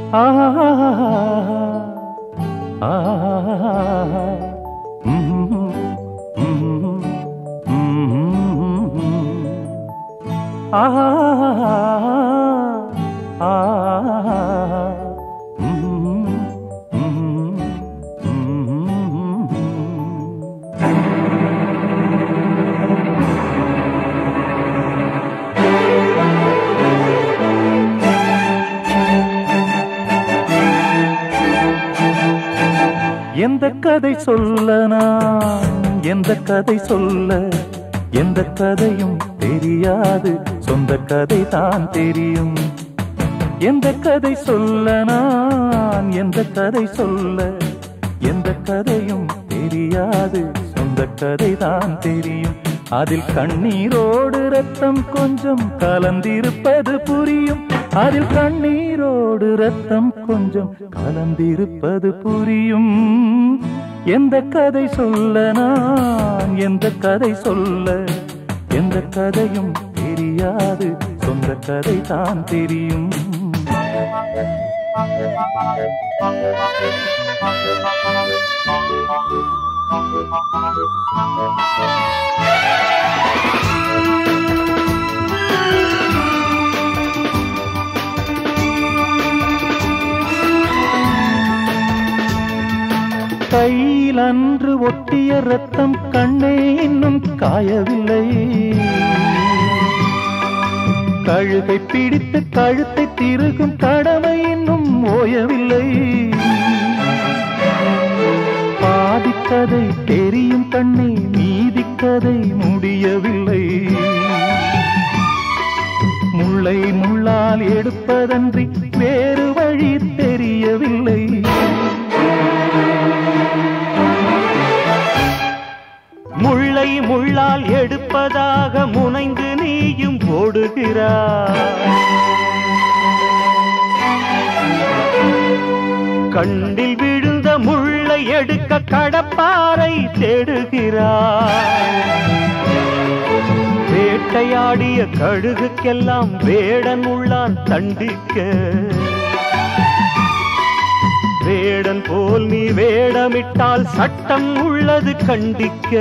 ஆ ஆ ம், ம், ம், ஆ ஆ ம், ம், ம். எந்த கதை சொல்ல நான் எந்த கதை சொல்ல எந்த கதையும் தெரியாது சொந்த கதை தான் தெரியும் எந்த கதை சொல்ல நான் எந்த கதை சொல்ல எந்த கதையும் தெரியாது சொந்த கதை தான் தெரியும் அதில் கண்ணீரோடு ரத்தம் கொஞ்சம் கலந்திருப்பது புரியும் அதில் கண்ணீரோடு ரத்தம் கொஞ்சம் கலந்திருப்பது புரியும் எந்த கதை சொல்ல நான் எந்த கதை சொல்ல எந்த கதையும் தெரியாது சொந்த கதை தான் தெரியும் கையில் அன்று ஒட்டிய ரத்தம் கண்ணே இன்னும் காயவில்லை கழுகை பிடித்து கழுத்தை திருகும் கடமை இன்னும் ஓயவில்லை பாதிக்கதை தெரியும் கண்ணே மீதிக்கதை முடியவில்லை முள்ளை முள்ளால் எடுப்பதன்றி வேறு வழி தெரியவில்லை முள்ளை முள்ளால் எடுப்பதாக முனைந்து நீயும் ஓடுகிறாய் கண்ணில் விழுந்த முள்ளை எடுக்க கடப்பாரை தேடுகிறாய் வேட்டையாடிய கழுகுக்கெல்லாம் வேடன் உள்ளான் தண்டிக்க வேடன் போல் நீ வேடமிட்டால் சட்டம் உள்ளது கண்டிக்க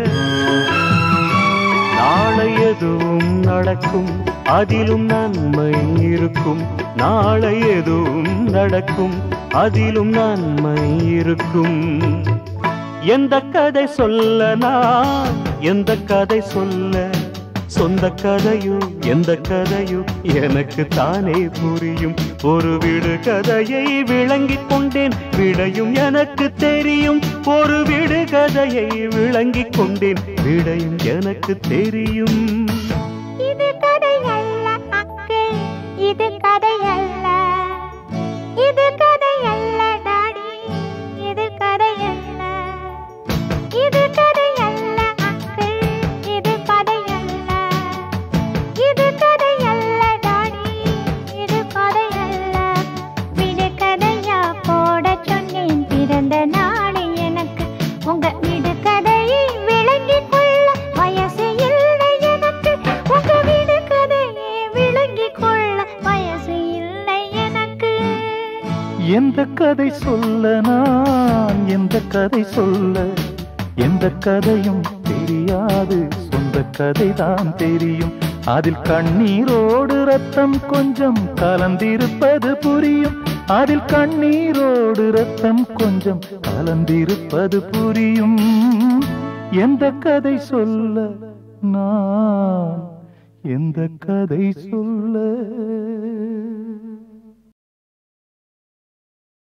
நாளை எதுவும் நடக்கும் அதிலும் நன்மை இருக்கும் நாளை எதுவும் நடக்கும் அதிலும் நன்மை இருக்கும் எந்த கதை சொல்ல நான் எந்த கதை சொல்ல சொந்த கதையோ எந்த கதையோ எனக்கு தானே புரியும் ஒரு விடு கதையை விளங்கிக் கொண்டேன் விடையும் எனக்கு தெரியும் ஒரு விடு கதையை விளங்கிக் கொண்டேன் விடையும் எனக்கு தெரியும் இது கதை அல்ல அங்கிள் இது கதை அல்ல இது கதை அல்ல டாடி இது கதை அல்ல இது கதை அல்ல அங்கிள் இது கதை அல்ல இது கதை அல்ல டாடி இது கதை அல்ல விடு கதையா போட சொன்னேன் பிறந்த நாடு எனக்கு உங்க விடு கதையை விளங்கிக் கொள்ள வயசு இல்லை எனக்கு உங்க விடு கதையை விளங்கிக் கொள்ள வயசு இல்லை எனக்கு எந்த கதை சொல்ல நான் எந்த கதை சொல்ல எந்த கதையும் தெரியாது சொந்த கதை தான் தெரியும் அதில் கண்ணீரோடு ரத்தம் கொஞ்சம் கலந்திருப்பது புரியும் அதில் கண்ணீரோடு ரத்தம் கொஞ்சம் கலந்திருப்பது புரியும் எந்த கதை சொல்ல நான் எந்த கதை சொல்ல